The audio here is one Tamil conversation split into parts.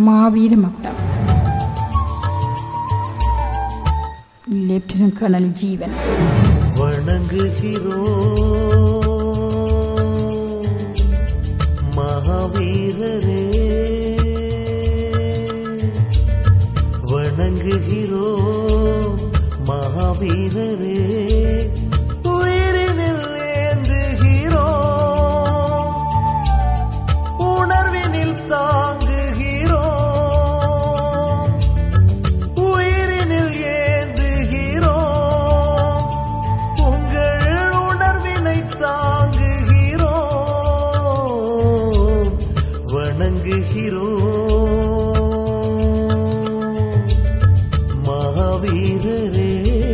மாவீர மகுடம் லெப்டினன்ட் கர்னல் ஜீவன் வணங்குகிறோம் மகாவீரரே வணங்குகிறோம் மகாவீரரே உயிரினில் ஏந்துகிறோம் உணர்வினில் தாங்குகிறோம் உயிரினில் ஏந்துகிறோம் உங்கள் உணர்வினை தாங்குகிறோம் வணங்குகிறோம் மகாவீரரே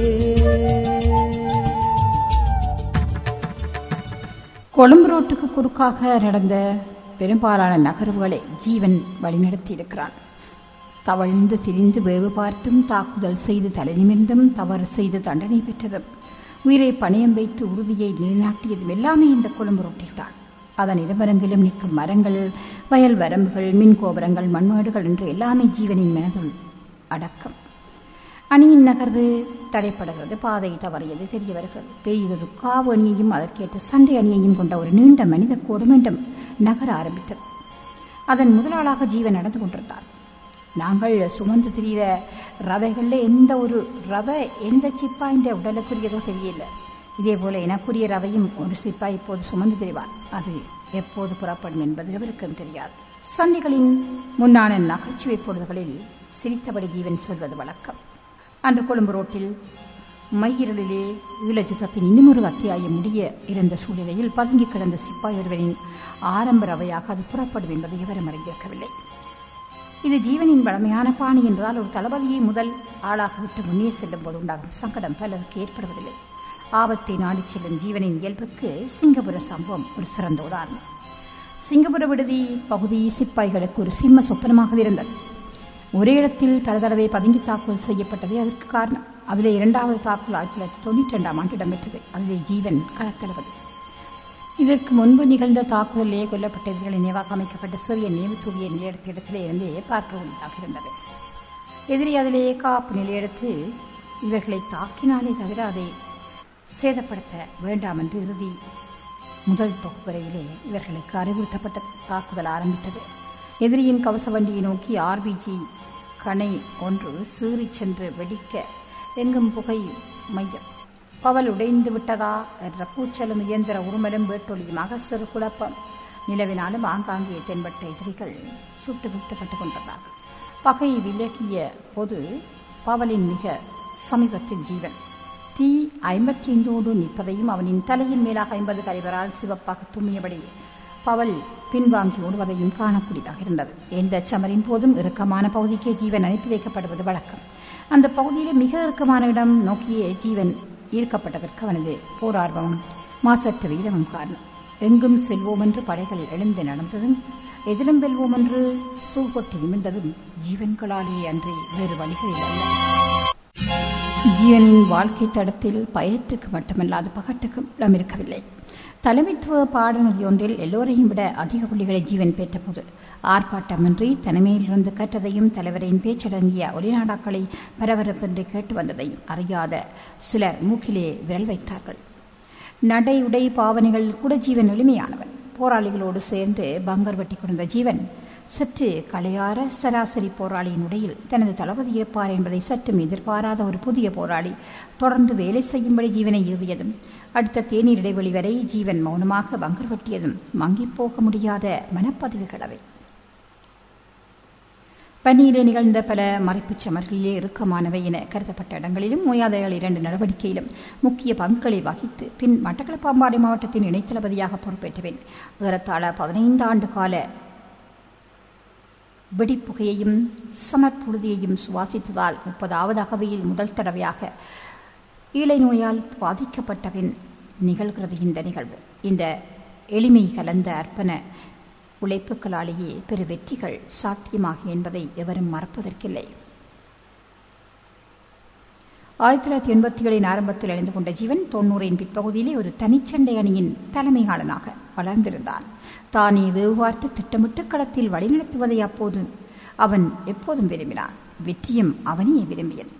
கொழும்பு ரோட்டுக்கு குறுக்காக நடந்த பெரும்பாலான நகர்வுகளை ஜீவன் வழிநடத்தி இருக்கிறான் தவழ்ந்து திரிந்து வேவு பார்த்தும் தாக்குதல் செய்து தலைநிமிர்ந்தும் தவறு செய்து தண்டனை பெற்றதும் உயிரை பணயம் வைத்து உறுதியை நிலைநாட்டியதும் எல்லாமே இந்த கொழும்பு ரோட்டில்தான் அதன் இருமரங்கிலும் நிற்கும் மரங்கள் வயல் வரம்புகள் மின் கோபுரங்கள் மண்மேடுகள் என்று எல்லாமே ஜீவனின் மனதுள் அடக்கம் அணியின் நகர்வு தடைப்படுகிறது பாதை தவறியது தெரிய வருகிறது பெரியதொரு காவு அணியையும் அதற்கேற்ற சண்டை அணியையும் கொண்ட ஒரு நீண்ட மனித கோடு மீண்டும் நகர ஆரம்பித்தது அதன் முதலாளாக ஜீவன் நடந்து கொண்டிருந்தார் நாங்கள் சுமந்து திரிகிற ரவைகளில் எந்த ஒரு ரவை எந்த சிப்பாய் இந்த உடலுக்குரியதோ தெரியல இதே போல எனக்குரிய ரவையும் ஒரு சிப்பாய் இப்போது சுமந்து திரிவார் அது எப்போது புறப்படும் என்பது எவருக்கும் தெரியாது சண்டைகளின் முன்னான நகைச்சுவை பொழுதுகளில் சிரித்தபடி ஜீவன் சொல்வது வழக்கம் அன்று கொழும்பு ரோட்டில் மையிருளிலே ஈழயுத்தத்தின் இன்னுமொரு அத்தியாயம் முடிய இருந்த சூழ்நிலையில் பதுங்கி கிடந்த சிப்பாய் ஒருவரின் ஆரம்ப ரவையாக அது புறப்படும் என்பதை விவரம் அறிந்திருக்கவில்லை இது ஜீவனின் வளமையான பாணி என்றால் ஒரு தளபதியை முதல் ஆளாக விட்டு முன்னே செல்லும் போது உண்டாகும் சங்கடம் பலருக்கு ஏற்படுவதில்லை ஆபத்தை நாடிச் செல்லும் ஜீவனின் இயல்புக்கு சிங்கப்புர சம்பவம் ஒரு சிறந்த உதாரணம் சிங்கப்புர விடுதி பகுதி சிப்பாய்களுக்கு ஒரு சிம்ம சொப்பனமாகவே இருந்தது ஒரே இடத்தில் பல தடவை பதுங்கி தாக்குதல் செய்யப்பட்டதே அதற்கு காரணம் அதிலே இரண்டாவது தாக்குதல் ஆயிரத்தி தொள்ளாயிரத்தி தொண்ணூற்றி ரெண்டாம் ஆண்டு இடம்பெற்றது அதிலே ஜீவன் களத்தளபதி இதற்கு முன்பு நிகழ்ந்த தாக்குதலிலே கொல்லப்பட்ட எதிரிகளை நினைவாக அமைக்கப்பட்ட சிறிய நினைவு தூவிய நிலையெடுத்த இடத்திலே இருந்தே பார்க்க உரித்தாக இருந்தது எதிரி அதிலே காப்பு நிலையெடுத்து இவர்களை தாக்கினாலே தவிர அதை சேதப்படுத்த வேண்டாம் என்று இறுதி முதல் தொகுப்புரையிலே இவர்களுக்கு அறிவுறுத்தப்பட்ட தாக்குதல் ஆரம்பித்தது எதிரியின் கவச வண்டியை நோக்கி ஆர்பிஜி கணை ஒன்று சீறிச் சென்று வெடிக்க எங்கும் புகை மையம் பவல் உடைந்து விட்டதா என்ற கூச்சலும் இயந்திர உருமலும் வேட்டொழியுமாக சிறு குழப்பம் நிலவினாலும் ஆங்காங்கே தென்பட்ட எதிரிகள் சுட்டு வீழ்த்தப்பட்டுக் கொண்டிருந்தார்கள் பகை விலகிய போது பவலின் மிக சமீபத்தில் ஜீவன் தீ ஐம்பத்தி ஐந்தோடு நிற்பதையும் அவனின் தலையின் மேலாக ஐம்பது கரைவரால் சிவப்பாக தும்மியபடி பவல் பின்வாங்கி ஓடுவதையும் காணக்கூடியதாக இருந்தது எந்த சமரின் போதும் இறுக்கமான பகுதிக்கே ஜீவன் அனுப்பி வைக்கப்படுவது வழக்கம் அந்த பகுதியிலே மிக இறுக்கமான இடம் நோக்கியே ஜீவன் ஈர்க்கப்பட்டதற்கு அவனது போரார்வமும் மாசற்ற வீரமும் காரணம் எங்கும் செல்வோம் என்று படைகள் எழுந்து நடந்ததும் எதிலும் வெல்வோம் என்று சூழ்பொட்டி நிமிர்ந்ததும் ஜீவன்களாலே அன்றி வேறு வழிகளில் அல்ல ஜீவனின் வாழ்க்கை தடத்தில் பயத்துக்கு மட்டுமல்லாது பகட்டுக்கும் இடம் இருக்கவில்லை தலைமைத்துவ பாடநெறி ஒன்றில் எல்லோரையும் விட அதிக புள்ளிகளை ஜீவன் பெற்றபோது ஆர்ப்பாட்டமின்றி தனிமையிலிருந்து கற்றதையும் தலைவரின் பேச்சடங்கிய ஒளிநாடாக்களை பரபரப்பின்றி கேட்டு வந்ததையும் அறியாத சிலர் மூக்கிலே விரல் வைத்தார்கள் நடை உடை பாவனைகள் கூட ஜீவன் எளிமையானவன் போராளிகளோடு சேர்ந்து பங்கர் வெட்டி கொண்ட ஜீவன் சற்று களையார சராசரி போராளியின் உடையில் தனது தளபதி இருப்பார் என்பதை சற்றும் எதிர்பாராத ஒரு புதிய போராளி தொடர்ந்து வேலை செய்யும்படி ஜீவனை ஏவியதும் அடுத்த தேநீர் இடைவெளி வரை ஜீவன் மௌனமாக பங்கர் வெட்டியதும் மங்கிப் போக முடியாத மனப்பதிவுகள் அவை பணியிலே நிகழ்ந்த பல மறைப்புச் சமர்களிலே இறுக்கமானவை என கருதப்பட்ட இடங்களிலும் ஓயாதைகள் இரண்டு நடவடிக்கையிலும் முக்கிய பங்குகளை வகித்து பின் மட்டக்களப்பாம்பாடி மாவட்டத்தின் இணைத்தளபதியாக பொறுப்பேற்றபின் ஏறத்தாழ பதினைந்து ஆண்டு கால வெடிப்புகையையும் சமர்ப்புழுதியையும் சுவாசித்ததால் முப்பதாவது அகவையில் முதல் தடவையாக ஈழை நோயால் பாதிக்கப்பட்டபின் நிகழ்கிறது இந்த நிகழ்வு இந்த எளிமை கலந்த அர்ப்பண உழைப்புகளாலேயே பெரு வெற்றிகள் சாத்தியமாகும் என்பதை எவரும் மறப்பதற்கில்லை ஆயிரத்தி தொள்ளாயிரத்தி எண்பத்தி ஏழின் ஆரம்பத்தில் அணிந்து கொண்ட ஜீவன் தொன்னூறின் பிற்பகுதியிலே ஒரு தனிச்சண்டை அணியின் தலைமையாளனாக வளர்ந்திருந்தான் தானே வெவ்வார்த்து திட்டமிட்டு களத்தில் வழிநடத்துவதை அப்போது அவன் எப்போதும் விரும்பினான் வெற்றியும் அவனையே விரும்பியது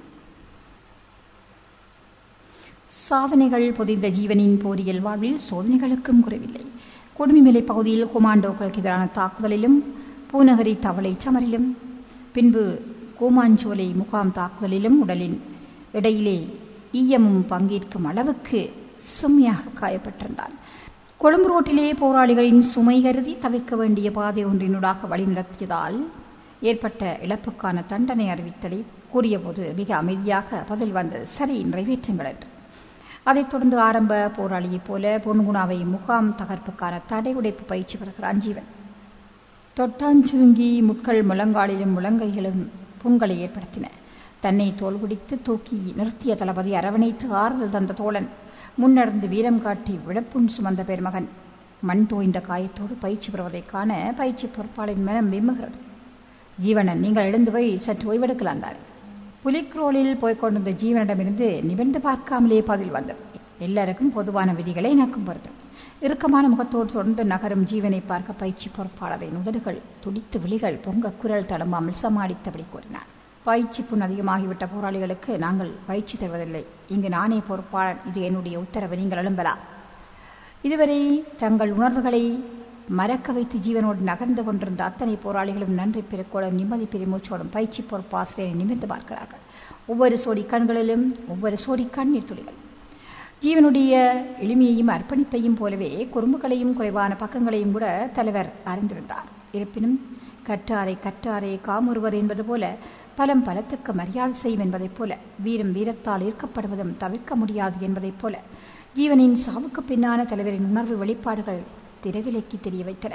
சாதனைகள் பொதிந்த ஜீவனின் போரியல் வாழ்வில் சோதனைகளுக்கும் குறைவில்லை கொடுமிமலை பகுதியில் கொமாண்டோக்களுக்கு எதிரான தாக்குதலிலும் பூநகரி தவளை சமரிலும் பின்பு கூமாஞ்சோலை முகாம் தாக்குதலிலும் உடலின் இடையிலே ஈயமும் பங்கேற்கும் அளவுக்கு செம்மையாக காயப்பட்டிருந்தான் கொழும்பு ரோட்டிலே போராளிகளின் சுமை கருதி தவிர்க்க வேண்டிய பாதை ஒன்றினூடாக வழிநடத்தியதால் ஏற்பட்ட இழப்புக்கான தண்டனை அறிவித்தலை கூறியபோது மிக அமைதியாக பதில் வந்தது சரி நிறைவேற்றுங்கள் என்று அதைத் தொடர்ந்து ஆரம்ப போராளியைப் போல பொன்குணாவை முகாம் தகர்ப்புக்கான தடை உடைப்பு பயிற்சி பெறுகிறான் ஜீவன் தொட்டாஞ்சுருங்கி முட்கள் முழங்காலிலும் முழங்கைகளும் புண்களை ஏற்படுத்தின தன்னை தோல்குடித்து தூக்கி நிறுத்திய தளபதி அரவணைத்து ஆறுதல் தந்த தோழன் முன்னடர்ந்து வீரம் காட்டி விழப்புண் சுமந்த பெருமகன் மண் தோய்ந்த காயத்தோடு பயிற்சி பெறுவதைக் காண பயிற்சி பொறுப்பாளின் மனம் விம்முகிறது ஜீவனன் நீங்கள் எழுந்து போய் சற்று ஓய்வெடுக்கலாம் தானே புலிக்ரோலில் போய்க் கொண்டிருந்த ஜீவனிடமிருந்து நிமிர்ந்து பார்க்காமலே பதில் வந்தது எல்லாருக்கும் பொதுவான விதிகளை எனக்கும் பொருத்தம் இறுக்கமான முகத்தோடு தொடர்ந்து நகரும் ஜீவனை பார்க்க பயிற்சி பொறுப்பாளரின் உதடுகள் துடித்து விழிகள் பொங்க குரல் தடுமாமல் சமாளித்தபடி கூறினார் பயிற்சி புண் அதிகமாகிவிட்ட போராளிகளுக்கு நாங்கள் பயிற்சி தருவதில்லை இங்கு நானே பொறுப்பாளர் இது என்னுடைய உத்தரவு நீங்கள் எழும்பலாம் இதுவரை தங்கள் உணர்வுகளை மறக்க வைத்து ஜீவனோடு நகர்ந்து கொண்டிருந்த அத்தனை போராளிகளும் நன்றி பெருக்கோடும் நிம்மதி பெருமூச்சோடும் பயிற்சி பொறுப்பு ஆசிரியரை நிமிர்ந்து பார்க்கிறார்கள் ஒவ்வொரு சோடி கண்களிலும் ஒவ்வொரு சோடி கண்ணீர் துளிகள் ஜீவனுடைய எளிமையையும் அர்ப்பணிப்பையும் போலவே குறும்புகளையும் குறைவான பக்கங்களையும் கூட தலைவர் அறிந்திருந்தார் இருப்பினும் கற்றாரை கற்றாரை காமுறுவர் என்பது போல பலம் பலத்துக்கு மரியாதை செய்யும் என்பதைப் போல வீரம் வீரத்தால் ஈர்க்கப்படுவதும் தவிர்க்க முடியாது என்பதைப் போல ஜீவனின் சாவுக்கு பின்னான தலைவரின் உணர்வு வெளிப்பாடுகள் திரைவிலைக்கு தெரிய வைத்தன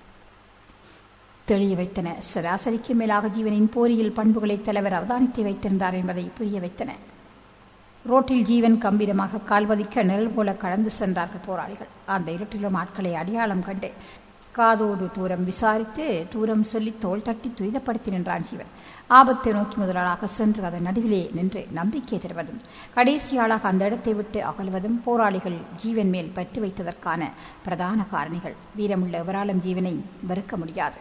தெளிய வைத்தன சராசரிக்கு மேலாக ஜீவனின் போரியில் பண்புகளை தலைவர் அவதானித்து வைத்திருந்தார் என்பதை புரிய வைத்தன ரோட்டில் ஜீவன் கம்பீரமாக கால்வதிக்க நிழல் போல கடந்து சென்றார்கள் போராளிகள் அந்த இருட்டிலும் ஆட்களை அடையாளம் கண்டு காதோடு தூரம் விசாரித்து தூரம் சொல்லி தோள் தட்டி துரிதப்படுத்தி நின்றான் ஜீவன் ஆபத்தை நோக்கி முதலாளாக சென்று அதன் நடுவிலே நின்று நம்பிக்கை தருவதும் கடைசியாளாக அந்த இடத்தை விட்டு அகழ்வதும் போராளிகள் ஜீவன் மேல் பற்று வைத்ததற்கான பிரதான காரணிகள் வீரமுள்ள எவராலும் ஜீவனை வெறுக்க முடியாது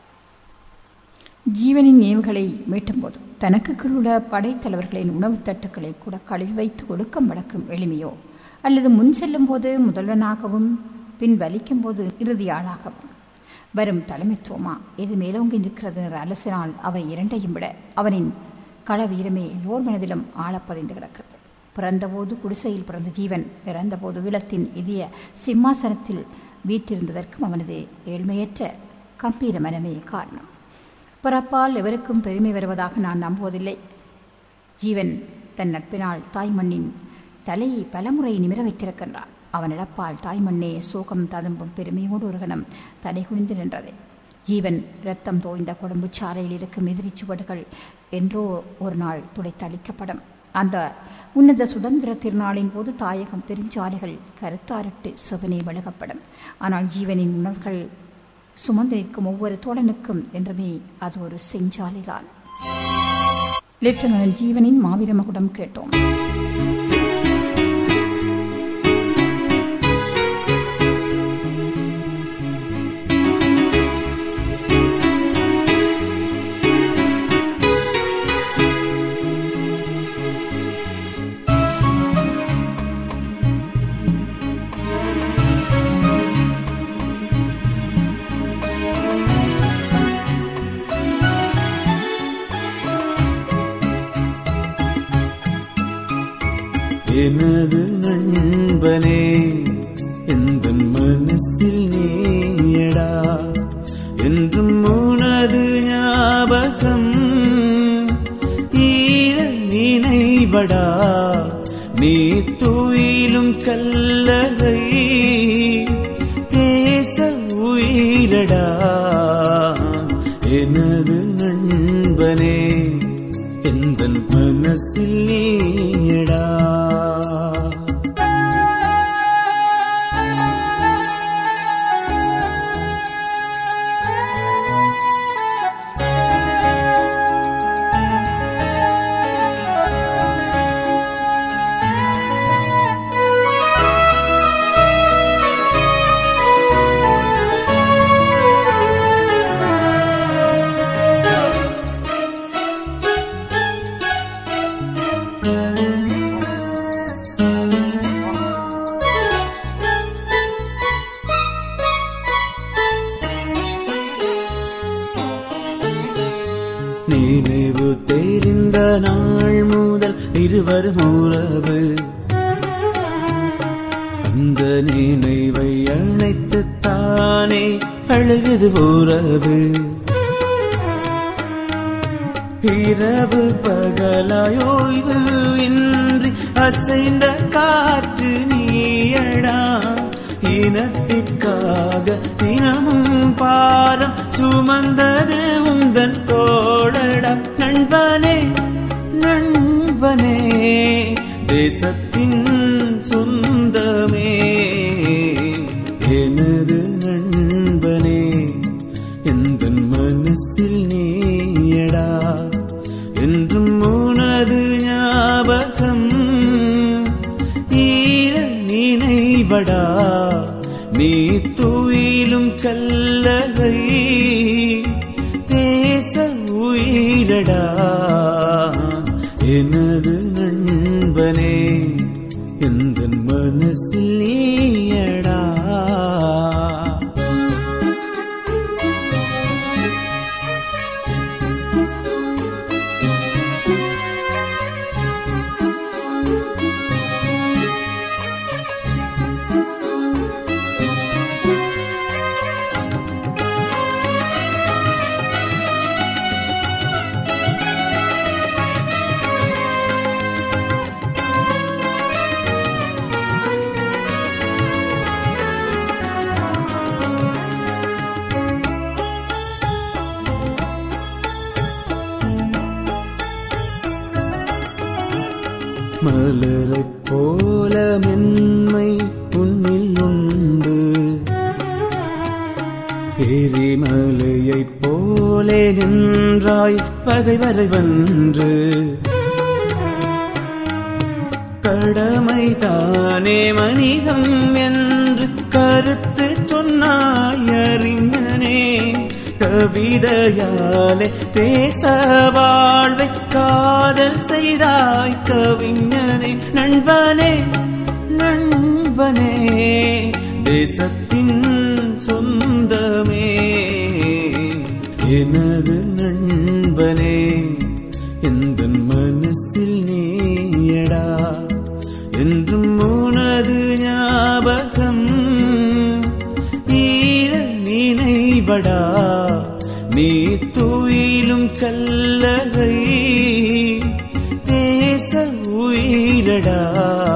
ஜீவனின் ஏவுகளை மீட்டும்போது தனக்கு கீழுள்ள படைத்தலைவர்களின் உணவுத் தட்டுக்களை கூட கழுவி வைத்து ஒடுக்கம் வழக்கும் எளிமையோ அல்லது முன் செல்லும் போது முதல்வனாகவும் பின் வலிக்கும் போது இறுதியாளாகவும் வரும் தலைமைத்துவமா எது மேலோங்கி நிற்கிறது என்ற அலசினால் அவை இரண்டையும் விட அவனின் கள வீரமே எல்லோர் மனதிலும் ஆழப்பதிந்து கிடக்கிறது பிறந்தபோது குடிசையில் பிறந்த ஜீவன் இறந்தபோது ஈழத்தின் இதய சிம்மாசனத்தில் வீற்றிருந்ததற்கும் அவனது ஏழ்மையற்ற கம்பீர மனமே காரணம் பிறப்பால் எவருக்கும் பெருமை வருவதாக நான் நம்புவதில்லை ஜீவன் தன் நட்பினால் தாய்மண்ணின் தலையை பலமுறை நிமிர வைத்திருக்கின்றான் அவன் இழப்பால் தாய்மண்ணே சோகம் ததும்பும் பெருமையோடு ஒரு கணம் தலை குனிந்து நின்றது ஜீவன் இரத்தம் தோய்ந்த கொழும்பு சாலையில் இருக்கும் எதிரிச் சுவடுகள் என்றோ ஒரு நாள் துடைத்தளிக்கப்படும் அந்த உன்னத சுதந்திர திருநாளின் போது தாயகம் பெருஞ்சாலைகள் கருத்தாரிட்டு செவனே வழங்கப்படும் ஆனால் ஜீவனின் உணர்வுகள் சுமந்து நிற்கும் ஒவ்வொரு தோழனுக்கும் என்றுமே அது ஒரு செஞ்சாலைதான் லெப்டினன்ட் ஜீவனின் மாவீர மகுடம் கேட்டோம் எனது நண்பனே எந்த மனசில் நீயடா என்றும் உனது ஞாபகம் ஈர நினைவடா நீ துயிலும் கல்லறை தேச உயிரடா எனது நண்பனே எந்த மனசில் நீயடா நினைவு தெரிந்த நாள் முதல் இருவரும் உறவு அந்த நினைவை அழைத்து தானே அழுகுது உறவு இரவு பகலாயோய்வு இன்றி அசைந்த காற்று நீயடா இனத்திற்காக தினமும் பாரம் சுமந்தது உந்தன் தோழடா நண்பனே நண்பனே தேசத்தின் சொந்தமே எனது நண்பனே எந்த மனசில் நீயடா என்றும் உனது ஞாபகம் ஈர நினைவடா நீ துயிலும் கல்லகை தேச உயிரடா எனது நண்பனே எந்த மனசில் நீயடா மலரைப் போல மென்மை உன்னில் உண்டு எரிமலையைப் போலே நின்றாய் பகைவரை வென்று கடமை தானே மனிதம் என்று கருத்து சொன்னாய் அறிஞனே கவிதையாலே தேச வாழ்வை காதல் செய்தாய் கவிஞனே நண்பனே நண்பனே தேசத்தின் சொந்தமே எனது நண்பனே எந்த மனசில் நீயடா என்றும் உனது ஞாபகம் ஈர நினைவடா நீ துயிலும் கல்லகை தேச உயிரடா